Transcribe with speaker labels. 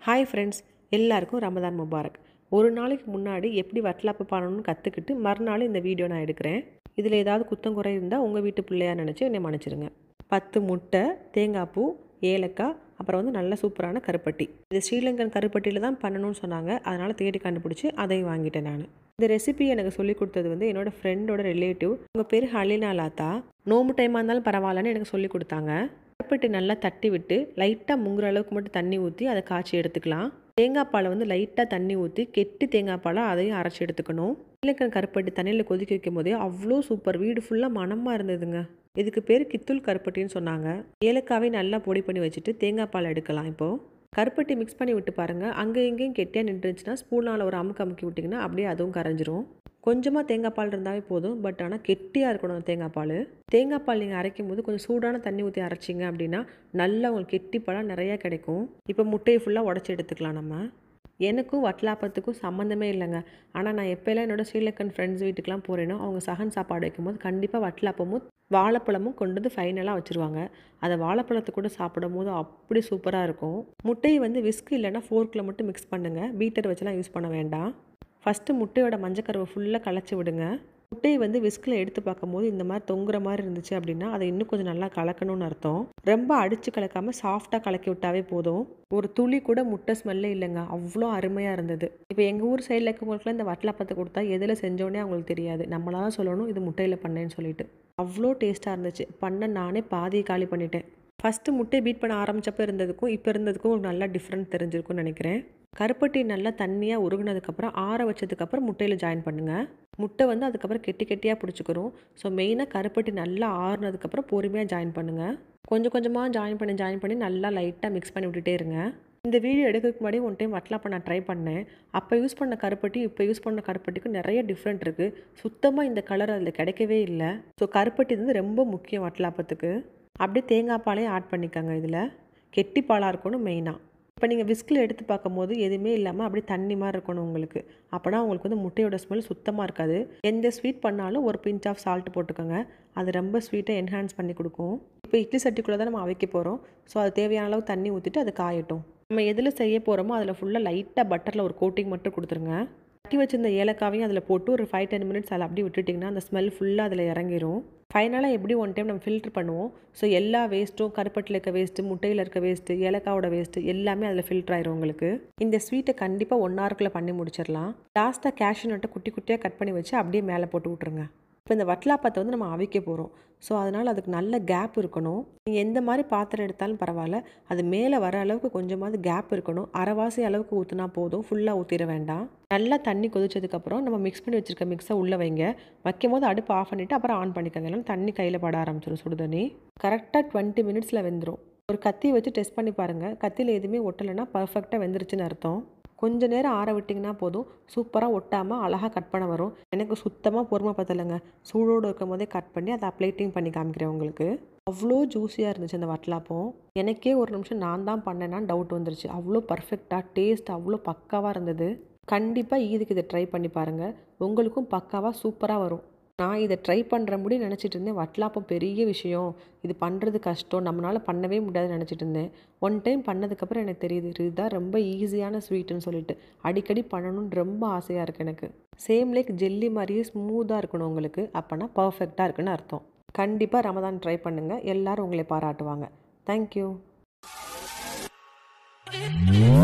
Speaker 1: hi friends எல்லாருக்கும் Ramadan Mubarak ஒரு நாளைக்கு முன்னாடி எப்படி வட்டலாப்பு பண்ணணும்னு கற்றுக்கிட்டு மறுநாள் இந்த வீடியோ நான் எடுக்கிறேன் இதில் ஏதாவது குத்தம் குறை இருந்தால் உங்கள் வீட்டு பிள்ளையா நினச்சி என்னை மன்னிச்சிடுங்க பத்து முட்டை தேங்காய் பூ ஏலக்காய் அப்புறம் வந்து நல்ல சூப்பரான கருப்பட்டி இது ஸ்ரீலங்கன் கருப்பட்டியில் தான் பண்ணணும்னு சொன்னாங்க அதனால் தேடி கண்டுபிடிச்சி அதையும் வாங்கிட்டேன் நான் இந்த ரெசிபி எனக்கு சொல்லி கொடுத்தது வந்து என்னோட ஃப்ரெண்டோட ரிலேட்டிவ் உங்கள் பேர் ஹலினா லாத்தா நோம்பு டைமாக இருந்தாலும் பரவாயில்லன்னு எனக்கு சொல்லி கொடுத்தாங்க கருப்பட்டி நல்லா தட்டி விட்டு லைட்டாக முங்குற அளவுக்கு மட்டும் தண்ணி ஊற்றி அதை காய்ச்சி எடுத்துக்கலாம் தேங்காய் பாலை வந்து லைட்டாக தண்ணி ஊற்றி கெட்டி தேங்காய் பாலை அதையும் அரைச்சி எடுத்துக்கணும் இலக்கன் கருப்பட்டி தண்ணியில் கொதிக்க வைக்கும் போதே அவ்வளோ சூப்பர் வீடு ஃபுல்லாக மணமாக இருந்ததுங்க இதுக்கு பேர் கித்துள் கருப்பட்டின்னு சொன்னாங்க ஏலக்காவை நல்லா பொடி பண்ணி வச்சுட்டு தேங்காய் பால் எடுக்கலாம் இப்போது கருப்பட்டி மிக்ஸ் பண்ணி விட்டு பாருங்கள் அங்கே இங்கேயும் கெட்டியாக நின்றுச்சுன்னா ஸ்பூனால் ஒரு அமுக்கு அமுக்கி விட்டிங்கன்னா அப்படியே அதுவும் கரைஞ்சிரும் கொஞ்சமாக தேங்காய் பால் இருந்தாவே போதும் பட் ஆனால் கெட்டியாக இருக்கணும் அந்த தேங்காய் பால் தேங்காய் பால் நீங்கள் அரைக்கும் போது கொஞ்சம் சூடான தண்ணி ஊற்றி அரைச்சிங்க அப்படின்னா நல்லா உங்களுக்கு கெட்டி பழம் நிறையா கிடைக்கும் இப்போ முட்டையை ஃபுல்லாக உடச்சி எடுத்துக்கலாம் நம்ம எனக்கும் வட்டலாப்பத்துக்கும் சம்மந்தமே இல்லைங்க ஆனால் நான் எப்போல்லாம் என்னோடய ஸ்ரீலங்கன் ஃப்ரெண்ட்ஸ் வீட்டுக்கெலாம் போகிறேனோ அவங்க சகன் சாப்பாடு வைக்கும்போது கண்டிப்பாக வட்டலாப்பமும் வாழைப்பழமும் கொண்டு வந்து ஃபைனலாக வச்சுருவாங்க அதை வாழைப்பழத்தை கூட சாப்பிடும் போது அப்படி சூப்பராக இருக்கும் முட்டையை வந்து விஸ்க் இல்லைன்னா ஃபோர்க்கில் மட்டும் மிக்ஸ் பண்ணுங்கள் பீட்டர் வச்சுலாம் யூஸ் பண்ண வேண்டாம் ஃபஸ்ட்டு முட்டையோட மஞ்சக்கருவை ஃபுல்லாக களைச்சி விடுங்க முட்டையை வந்து விஸ்கில் எடுத்து பார்க்கும்போது இந்த மாதிரி தொங்குற மாதிரி இருந்துச்சு அப்படின்னா அதை இன்னும் கொஞ்சம் நல்லா கலக்கணும்னு அர்த்தம் ரொம்ப அடித்து கலக்காமல் சாஃப்டாக கலக்கி விட்டாவே போதும் ஒரு துளி கூட முட்டை ஸ்மெல்லே இல்லைங்க அவ்வளோ அருமையாக இருந்தது இப்போ எங்கள் ஊர் சைடில் இருக்கவங்களுக்குலாம் இந்த வட்டலாப்பத்தை கொடுத்தா எதில் செஞ்சோன்னே அவங்களுக்கு தெரியாது நம்மளாக தான் சொல்லணும் இது முட்டையில் பண்ணேன்னு சொல்லிட்டு அவ்வளோ டேஸ்ட்டாக இருந்துச்சு பண்ண நானே பாதியை காலி பண்ணிட்டேன் ஃபஸ்ட்டு முட்டை பீட் பண்ண ஆரம்பித்தப்போ இருந்ததுக்கும் இப்போ இருந்ததுக்கும் ஒரு நல்லா டிஃப்ரெண்ட் தெரிஞ்சிருக்கும்னு நினைக்கிறேன் கருப்பட்டி நல்லா தண்ணியாக உருகுனதுக்கப்புறம் ஆற வச்சதுக்கப்புறம் முட்டையில் ஜாயின் பண்ணுங்கள் முட்டை வந்து அதுக்கப்புறம் கெட்டி கெட்டியாக பிடிச்சிக்கிறோம் ஸோ மெயினாக கருப்பட்டி நல்லா ஆறுனதுக்கப்புறம் பொறுமையாக ஜாயின் பண்ணுங்கள் கொஞ்சம் கொஞ்சமாக ஜாயின் பண்ணி ஜாயின் பண்ணி நல்லா லைட்டாக மிக்ஸ் பண்ணி விட்டுட்டே இருங்க இந்த வீடியோ எடுக்கிறதுக்கு முன்னாடி ஒன் டைம் வட்டலாப்ப நான் ட்ரை பண்ணேன் அப்போ யூஸ் பண்ண கருப்பட்டி இப்போ யூஸ் பண்ண கருப்பட்டிக்கும் நிறைய டிஃப்ரெண்ட் இருக்குது சுத்தமாக இந்த கலர் அதில் கிடைக்கவே இல்லை ஸோ கருப்பட்டி வந்து ரொம்ப முக்கியம் வட்டலாப்பத்துக்கு அப்படியே தேங்காய் பாலையும் ஆட் பண்ணிக்கோங்க இதில் கெட்டி பாலாக இருக்கணும் மெயினாக இப்போ நீங்கள் விஸ்கில் எடுத்து பார்க்கும்போது எதுவுமே இல்லாமல் அப்படியே தண்ணி மாதிரி இருக்கணும் உங்களுக்கு அப்போனா உங்களுக்கு வந்து முட்டையோட ஸ்மெல் சுத்தமாக இருக்காது எந்த ஸ்வீட் பண்ணாலும் ஒரு பிஞ்ச் ஆஃப் சால்ட் போட்டுக்கோங்க அது ரொம்ப ஸ்வீட்டை என்ஹான்ஸ் பண்ணி கொடுக்கும் இப்போ இட்லி சட்டிக்குள்ளே தான் நம்ம அவைக்க போகிறோம் ஸோ அது தேவையான அளவு தண்ணி ஊற்றிட்டு அது காயட்டும் நம்ம எதில் செய்ய போகிறோமோ அதில் ஃபுல்லாக லைட்டாக பட்டரில் ஒரு கோட்டிங் மட்டும் கொடுத்துருங்க தட்டி வச்சிருந்த ஏலக்காவையும் அதில் போட்டு ஒரு ஃபைவ் டென் மினிட்ஸ் அதில் அப்படியே விட்டுட்டிங்கன்னா அந்த ஸ்மெல் ஃபுல்லாக அதில் இறங்கிரும் ஃபைனலாக எப்படி ஒன் டைம் நம்ம ஃபில்டர் பண்ணுவோம் ஸோ எல்லா வேஸ்ட்டும் கருப்பட்டில் இருக்க வேஸ்ட்டு முட்டையில் இருக்க வேஸ்ட்டு ஏலக்காவோட வேஸ்ட்டு எல்லாமே அதில் ஃபில்டர் ஆயிரும் உங்களுக்கு இந்த ஸ்வீட்டை கண்டிப்பாக ஒன் ஹவருக்குள்ளே பண்ணி முடிச்சிடலாம் லாஸ்ட்டாக கேஷ்யூ நட்டை குட்டி குட்டியாக கட் பண்ணி வச்சு அப்படியே மேலே போட்டு விட்ருங்க இப்போ இந்த வட்டலாப்பத்தை வந்து நம்ம அவிக்க போகிறோம் ஸோ அதனால் அதுக்கு நல்ல கேப் இருக்கணும் நீங்கள் எந்த மாதிரி பாத்திரம் எடுத்தாலும் பரவாயில்ல அது மேலே வர அளவுக்கு கொஞ்சமாவது கேப் இருக்கணும் அரைவாசி அளவுக்கு ஊற்றினா போதும் ஃபுல்லாக ஊற்றிட வேண்டாம் நல்லா தண்ணி கொதிச்சதுக்கப்புறம் நம்ம மிக்ஸ் பண்ணி வச்சுருக்க மிக்ஸை உள்ளே வைங்க வைக்கும் போது அடுப்பு ஆஃப் பண்ணிவிட்டு அப்புறம் ஆன் பண்ணிக்கோங்க இல்லைன்னா தண்ணி கையில் பட ஆரம்பிச்சிடும் சுடுதண்ணி கரெக்டாக டுவெண்ட்டி மினிட்ஸில் வெந்துடும் ஒரு கத்தி வச்சு டெஸ்ட் பண்ணி பாருங்கள் கத்தியில் எதுவுமே ஒட்டலைன்னா பர்ஃபெக்டாக வெந்துருச்சுன்னு அர்த்தம் கொஞ்ச நேரம் ஆற விட்டிங்கன்னா போதும் சூப்பராக ஒட்டாமல் அழகாக கட் பண்ண வரும் எனக்கு சுத்தமாக பொறுமை பத்தலைங்க சூடோடு இருக்கும் போதே கட் பண்ணி அதை அப்ளைட்டிங் பண்ணி காமிக்கிறேன் உங்களுக்கு அவ்வளோ ஜூஸியாக இருந்துச்சு அந்த வட்டலாப்பம் எனக்கே ஒரு நிமிஷம் நான் தான் பண்ணேன்னான்னு டவுட் வந்துருச்சு அவ்வளோ பர்ஃபெக்டாக டேஸ்ட் அவ்வளோ பக்காவாக இருந்தது கண்டிப்பாக இதுக்கு இதை ட்ரை பண்ணி பாருங்கள் உங்களுக்கும் பக்காவாக சூப்பராக வரும் நான் இதை ட்ரை பண்ணுற முடி நினச்சிட்டு இருந்தேன் வட்டலாப்பம் பெரிய விஷயம் இது பண்ணுறது கஷ்டம் நம்மளால் பண்ணவே முடியாதுன்னு நினச்சிட்டு இருந்தேன் ஒன் டைம் பண்ணதுக்கப்புறம் எனக்கு தெரியுது இதுதான் ரொம்ப ஈஸியான ஸ்வீட்டுன்னு சொல்லிட்டு அடிக்கடி பண்ணணும்னு ரொம்ப ஆசையாக இருக்குது எனக்கு சேம் லைக் ஜெல்லி மாதிரியே ஸ்மூத்தாக இருக்கணும் உங்களுக்கு அப்போனா பர்ஃபெக்டாக இருக்குன்னு அர்த்தம் கண்டிப்பாக ரமதான் ட்ரை பண்ணுங்கள் எல்லோரும் உங்களை பாராட்டுவாங்க தேங்க்யூ